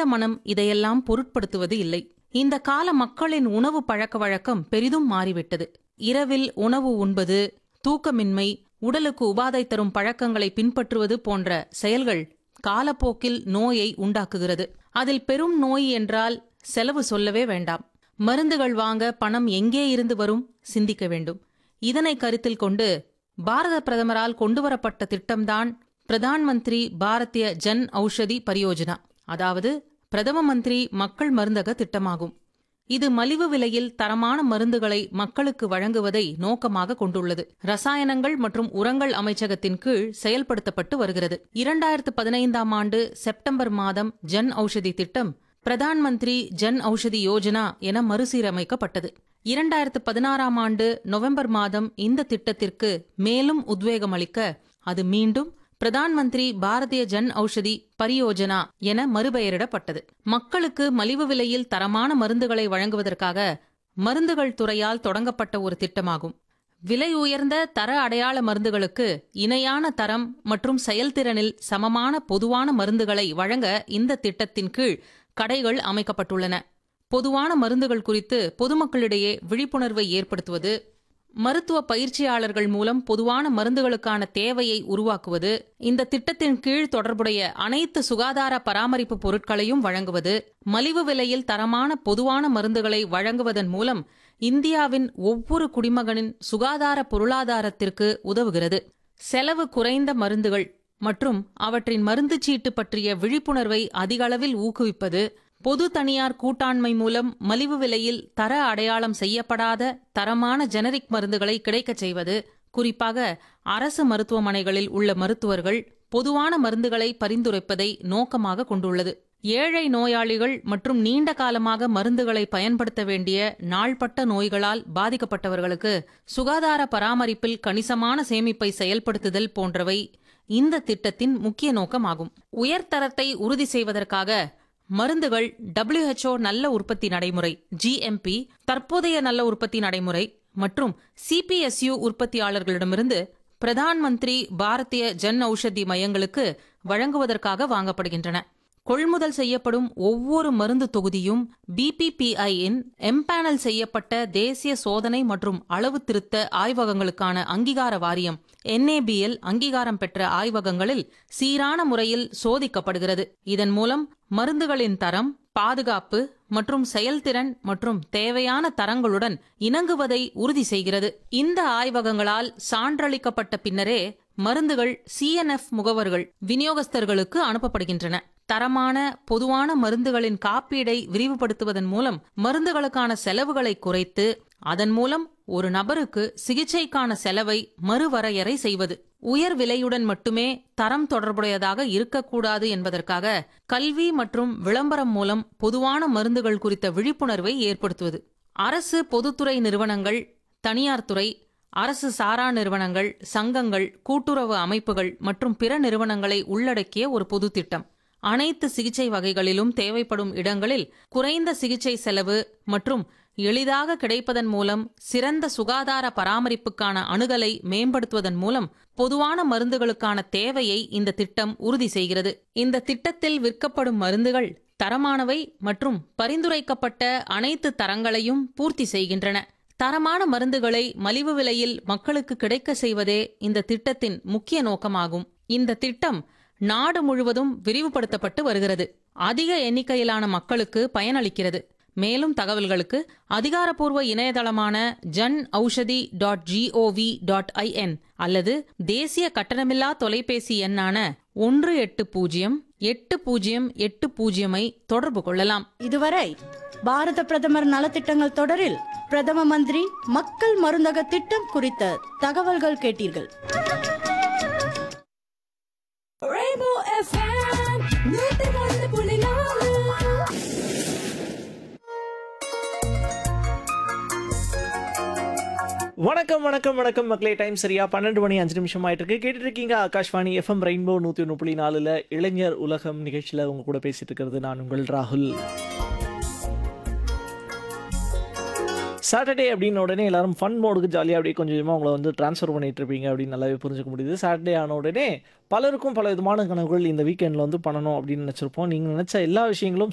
மனம் இதையெல்லாம் பொருட்படுத்துவது இல்லை இந்த கால மக்களின் உணவு பழக்க வழக்கம் பெரிதும் மாறிவிட்டது இரவில் உணவு உண்பது தூக்கமின்மை உடலுக்கு உபாதை தரும் பழக்கங்களை பின்பற்றுவது போன்ற செயல்கள் காலப்போக்கில் நோயை உண்டாக்குகிறது அதில் பெரும் நோய் என்றால் செலவு சொல்லவே வேண்டாம் மருந்துகள் வாங்க பணம் எங்கே இருந்து வரும் சிந்திக்க வேண்டும் இதனை கருத்தில் கொண்டு பாரத பிரதமரால் கொண்டுவரப்பட்ட திட்டம்தான் பிரதான் மந்திரி பாரதிய ஜன் ஔஷதி பரியோஜனா அதாவது பிரதம மந்திரி மக்கள் மருந்தக திட்டமாகும் இது மலிவு விலையில் தரமான மருந்துகளை மக்களுக்கு வழங்குவதை நோக்கமாக கொண்டுள்ளது ரசாயனங்கள் மற்றும் உரங்கள் அமைச்சகத்தின் கீழ் செயல்படுத்தப்பட்டு வருகிறது இரண்டாயிரத்து பதினைந்தாம் ஆண்டு செப்டம்பர் மாதம் ஜன் ஔஷதி திட்டம் பிரதான் மந்திரி ஜன் ஔஷதி யோஜனா என மறுசீரமைக்கப்பட்டது இரண்டாயிரத்து பதினாறாம் ஆண்டு நவம்பர் மாதம் இந்த திட்டத்திற்கு மேலும் உத்வேகம் அளிக்க அது மீண்டும் பிரதான் மந்திரி பாரதிய ஜன் ஔஷதி பரியோஜனா என மறுபெயரிடப்பட்டது மக்களுக்கு மலிவு விலையில் தரமான மருந்துகளை வழங்குவதற்காக மருந்துகள் துறையால் தொடங்கப்பட்ட ஒரு திட்டமாகும் விலை உயர்ந்த தர அடையாள மருந்துகளுக்கு இணையான தரம் மற்றும் செயல்திறனில் சமமான பொதுவான மருந்துகளை வழங்க இந்த திட்டத்தின் கீழ் கடைகள் அமைக்கப்பட்டுள்ளன பொதுவான மருந்துகள் குறித்து பொதுமக்களிடையே விழிப்புணர்வை ஏற்படுத்துவது மருத்துவ பயிற்சியாளர்கள் மூலம் பொதுவான மருந்துகளுக்கான தேவையை உருவாக்குவது இந்த திட்டத்தின் கீழ் தொடர்புடைய அனைத்து சுகாதார பராமரிப்பு பொருட்களையும் வழங்குவது மலிவு விலையில் தரமான பொதுவான மருந்துகளை வழங்குவதன் மூலம் இந்தியாவின் ஒவ்வொரு குடிமகனின் சுகாதார பொருளாதாரத்திற்கு உதவுகிறது செலவு குறைந்த மருந்துகள் மற்றும் அவற்றின் மருந்து சீட்டு பற்றிய விழிப்புணர்வை அதிகளவில் ஊக்குவிப்பது பொது தனியார் கூட்டாண்மை மூலம் மலிவு விலையில் தர அடையாளம் செய்யப்படாத தரமான ஜெனரிக் மருந்துகளை கிடைக்கச் செய்வது குறிப்பாக அரசு மருத்துவமனைகளில் உள்ள மருத்துவர்கள் பொதுவான மருந்துகளை பரிந்துரைப்பதை நோக்கமாக கொண்டுள்ளது ஏழை நோயாளிகள் மற்றும் நீண்ட காலமாக மருந்துகளை பயன்படுத்த வேண்டிய நாள்பட்ட நோய்களால் பாதிக்கப்பட்டவர்களுக்கு சுகாதார பராமரிப்பில் கணிசமான சேமிப்பை செயல்படுத்துதல் போன்றவை இந்த திட்டத்தின் முக்கிய நோக்கமாகும் உயர்தரத்தை உறுதி செய்வதற்காக மருந்துகள் WHO நல்ல உற்பத்தி நடைமுறை ஜிஎம்பி தற்போதைய நல்ல உற்பத்தி நடைமுறை மற்றும் சிபிஎஸ்யு உற்பத்தியாளர்களிடமிருந்து பிரதான் மந்திரி பாரதிய ஜன் ஔஷதி மையங்களுக்கு வழங்குவதற்காக வாங்கப்படுகின்றன கொள்முதல் செய்யப்படும் ஒவ்வொரு மருந்து தொகுதியும் பிபிபிஐ இன் எம்பேனல் செய்யப்பட்ட தேசிய சோதனை மற்றும் அளவு திருத்த ஆய்வகங்களுக்கான அங்கீகார வாரியம் என்ஏபிஎல் அங்கீகாரம் பெற்ற ஆய்வகங்களில் சீரான முறையில் சோதிக்கப்படுகிறது இதன் மூலம் மருந்துகளின் தரம் பாதுகாப்பு மற்றும் செயல்திறன் மற்றும் தேவையான தரங்களுடன் இணங்குவதை உறுதி செய்கிறது இந்த ஆய்வகங்களால் சான்றளிக்கப்பட்ட பின்னரே மருந்துகள் சிஎன்எஃப் முகவர்கள் விநியோகஸ்தர்களுக்கு அனுப்பப்படுகின்றன தரமான பொதுவான மருந்துகளின் காப்பீடை விரிவுபடுத்துவதன் மூலம் மருந்துகளுக்கான செலவுகளை குறைத்து அதன் மூலம் ஒரு நபருக்கு சிகிச்சைக்கான செலவை மறுவரையறை செய்வது உயர் விலையுடன் மட்டுமே தரம் தொடர்புடையதாக இருக்கக்கூடாது என்பதற்காக கல்வி மற்றும் விளம்பரம் மூலம் பொதுவான மருந்துகள் குறித்த விழிப்புணர்வை ஏற்படுத்துவது அரசு பொதுத்துறை நிறுவனங்கள் தனியார் துறை அரசு சாரா நிறுவனங்கள் சங்கங்கள் கூட்டுறவு அமைப்புகள் மற்றும் பிற நிறுவனங்களை உள்ளடக்கிய ஒரு பொது திட்டம் அனைத்து சிகிச்சை வகைகளிலும் தேவைப்படும் இடங்களில் குறைந்த சிகிச்சை செலவு மற்றும் எளிதாக கிடைப்பதன் மூலம் சிறந்த சுகாதார பராமரிப்புக்கான அணுகலை மேம்படுத்துவதன் மூலம் பொதுவான மருந்துகளுக்கான தேவையை இந்த திட்டம் உறுதி செய்கிறது இந்த திட்டத்தில் விற்கப்படும் மருந்துகள் தரமானவை மற்றும் பரிந்துரைக்கப்பட்ட அனைத்து தரங்களையும் பூர்த்தி செய்கின்றன தரமான மருந்துகளை மலிவு விலையில் மக்களுக்கு கிடைக்க செய்வதே இந்த திட்டத்தின் முக்கிய நோக்கமாகும் இந்த திட்டம் நாடு முழுவதும் விரிவுபடுத்தப்பட்டு வருகிறது அதிக எண்ணிக்கையிலான மக்களுக்கு பயனளிக்கிறது மேலும் தகவல்களுக்கு அதிகாரப்பூர்வ இணையதளமான Jan Aushadhi dot G O V dot I N அல்லது தேசிய கட்டணமில்லா தொலைபேசி எண்ணான ஒன்று எட்டு பூஜ்ஜியம் எட்டு பூஜ்ஜியம் எட்டு பூஜ்ஜியமை தொடர்பு கொள்ளலாம் இதுவரை பாரத பிரதமர் நலத்திட்டங்கள் தொடரில் பிரதம மந்திரி மக்கள் மருந்தக திட்டம் குறித்த தகவல்கள் கேட்டீர்கள் Rainbow FM, நூத்தி ஒன்று புள்ளி நாலு. வணக்கம் வணக்கம் வணக்கம் மக்களே டைம் சரியா பன்னெண்டு மணி அஞ்சு நிமிஷம் ஆயிட்டு இருக்கு கேட்டுட்டு இருக்கீங்க ஆகாஷ்வாணி எஃப்எம் ரெயின்போ நூற்றி ஒன்று புள்ளி நாலுல இளைஞர் உலகம் நிகழ்ச்சியில் உங்க கூட பேசிட்டு இருக்கிறது நான் உங்கள் ராகுல் சாட்டர்டே அப்படின்னு உடனே எல்லாரும் ஃபன் மோடுக்கு ஜாலியாக அப்படியே கொஞ்சம் கொஞ்சமாக உங்களை வந்து ட்ரான்ஸ்ஃபர் பண்ணிட்டு இருப்பீங்க அப்படின்னு நல்லாவே புரிஞ்சுக்க முடியுது சாட்டர்டே ஆன உடனே பலருக்கும் பல விதமான கனவுகள் இந்த வீக்கெண்டில் வந்து பண்ணணும் அப்படின்னு நினச்சிருப்போம் நீங்கள் நினச்ச எல்லா விஷயங்களும்